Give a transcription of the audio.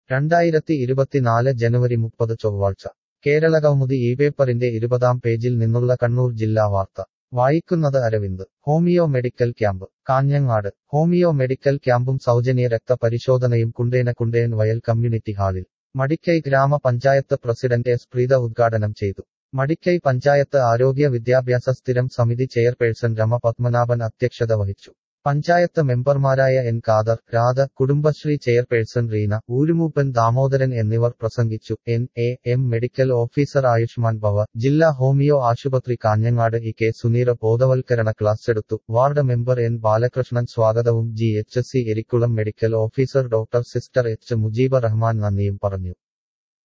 രണ്ടായിരത്തി ഇരുപത്തിനാല് ജനുവരി മുപ്പത് ചൊവ്വാഴ്ച കേരളകൗമുദി ഈ പേപ്പറിന്റെ ഇരുപതാം പേജിൽ നിന്നുള്ള കണ്ണൂർ ജില്ലാ വാർത്ത വായിക്കുന്നത് Aravind homeo medical camp Kanhangad homeo medical ക്യാമ്പും സൗജന്യ രക്ത പരിശോധനയും കുണ്ടേന കുണ്ടേൻ വയൽ കമ്മ്യൂണിറ്റി ഹാളിൽ മടിക്കൈ ഗ്രാമപഞ്ചായത്ത് പ്രസിഡന്റ് എസ് പ്രീത ഉദ്ഘാടനം ചെയ്തു മടിക്കൈ പഞ്ചായത്ത് ആരോഗ്യ വിദ്യാഭ്യാസ സ്ഥിരം സമിതി ചെയർപേഴ്സൺ രമ പത്മനാഭൻ അധ്യക്ഷത വഹിച്ചു പഞ്ചായത്ത് മെമ്പർമാരായ എൻ ഖാദർ രാധ കുടുംബശ്രീ ചെയർപേഴ്സൺ റീന ഊരുമൂപ്പൻ ദാമോദരൻ എന്നിവർ പ്രസംഗിച്ചു N A M medical officer Ayushman Bhava ജില്ലാ ഹോമിയോ ആശുപത്രി കാഞ്ഞങ്ങാട് ഇ കെ സുനീറ ബോധവൽക്കരണ ക്ലാസ് എടുത്തു വാർഡ് മെമ്പർ എൻ ബാലകൃഷ്ണൻ സ്വാഗതവും G H C Erikkulam medical officer doctor sister H Mujeeba Rahman നന്ദിയും പറഞ്ഞു